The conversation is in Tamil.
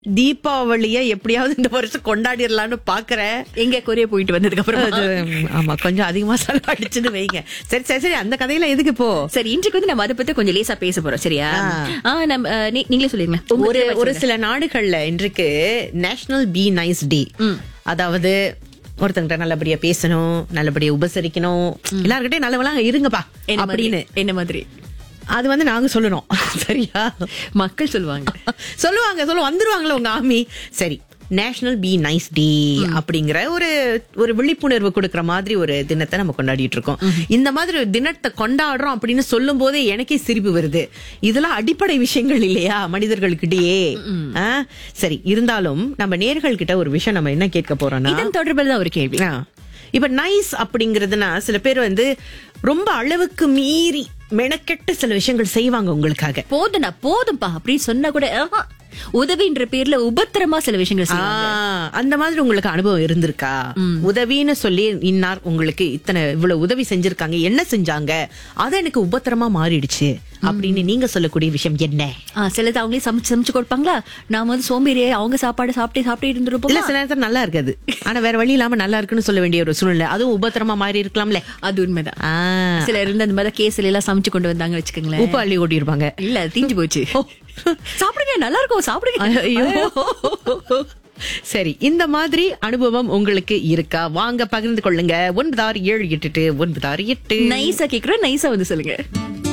தீபாவளிய எப்படியாவது இந்த வருஷம் கொண்டாடிடலாம்னு பாக்குறேன் எங்க கொரிய போயிட்டு வந்ததுக்கு அப்புறம் அது, ஆமா கொஞ்சம் அதிகமா செலவழிச்சுன்னு வைங்க சரி சரி சரி அந்த கதையில எதுக்கு இப்போ சரி இன்றைக்கு வந்து நம்ம அதை பத்தி கொஞ்சம் லேசா பேச போறோம் சரியா ஆ, நம்ம அஹ், நீ- நீங்களே சொல்லிருங்க ஒரு ஒரு சில நாடுகள்ல இன்றைக்கு நேஷனல் பி நைஸ் டே அதாவது ஒருத்தங்கிட்ட நல்லபடியா பேசணும் நல்லபடியா உபசரிக்கணும் எல்லார்கிட்டயும் நல்லவெல்லாம் இருங்கப்பா என்ன அப்படின்னு அப்படின்னு என்ன மாதிரி அது வந்து நாங்க சொல்லணும் சரியா மக்கள் சொல்லுவாங்க சொல்லுவாங்க சொல்லுவாங்க வந்துருவாங்களே உங்க ஆமி சரி நேஷனல் பி நைஸ் டே அப்படிங்கிற ஒரு ஒரு விழிப்புணர்வு கொடுக்கிற மாதிரி ஒரு தினத்தை நம்ம கொண்டாடிட்டு இருக்கோம் இந்த மாதிரி ஒரு தினத்தை கொண்டாடுறோம் அப்படின்னு சொல்லும் போதே எனக்கே சிரிப்பு வருது இதெல்லாம் அடிப்படை விஷயங்கள் இல்லையா மனிதர்களுக்கிட்டயே ஆ? சரி இருந்தாலும் நம்ம நேர்கள் கிட்ட ஒரு விஷயம் நம்ம என்ன கேட்க போறோம்னா இதன் தொடர்பில் தான் ஒரு கேள்வி ஆ. இப்ப நைஸ் அப்படிங்கறதுனா சில பேர் வந்து ரொம்ப அளவுக்கு மீறி மெனக்கெட்டு சில விஷயங்கள் செய்வாங்க உங்களுக்காக போதும்டா போதும்பா அப்படின்னு சொன்னா கூட ஆஹா, உதவின்ற பேர்ல உபத்திரமா சில விஷயங்கள் செய்வாங்க ஆ, அந்த மாதிரி உங்களுக்கு அனுபவம் இருந்திருக்கா உதவின்னு சொல்லி இன்னார் உங்களுக்கு இத்தனை இவ்வளவு உதவி செஞ்சிருக்காங்க என்ன செஞ்சாங்க அது எனக்கு உபத்திரமா மாறிடுச்சு அப்படின்னு நீங்க சொல்லக்கூடிய விஷயம் என்ன ஆ, சிலது அவங்களே சமைச்சு சமைச்சு கொடுப்பாங்களா நாம வந்து சோம்பேறியே அவங்க சாப்பாடு சாப்பிட்டு சாப்பிட்டு இருந்திருப்போம் இல்ல சில நேரத்துல நல்லா இருக்காது ஆனா வேற வழி இல்லாம நல்லா இருக்குன்னு சொல்ல வேண்டிய ஒரு சூழ்நிலை அதுவும் உபத்திரமா மாறி இருக்கலாம்ல அது உண்மைதான் ஆ, சிலர் இருந்து அந்த மாதிரி கேஸ்ல எல்லாம் சமைச்சு கொண்டு வந்தாங்க வச்சுக்கோங்களேன் உப்பு அள்ளி ஓட்டியிருப்பாங்க இல்ல அது தீஞ்சு போச்சு சாப்பிடுங்க நல்லா இருக்கும் சாப்பிடுங்க ஐயோ சரி இந்த மாதிரி அனுபவம் உங்களுக்கு இருக்கா வாங்க பகிர்ந்து கொள்ளுங்க ஒன்பது ஆறு ஏழு எட்டு எட்டு ஒன்பது ஆறு எட்டு நைஸா கேக்குறோம் நைஸா வந்து சொல்லுங்க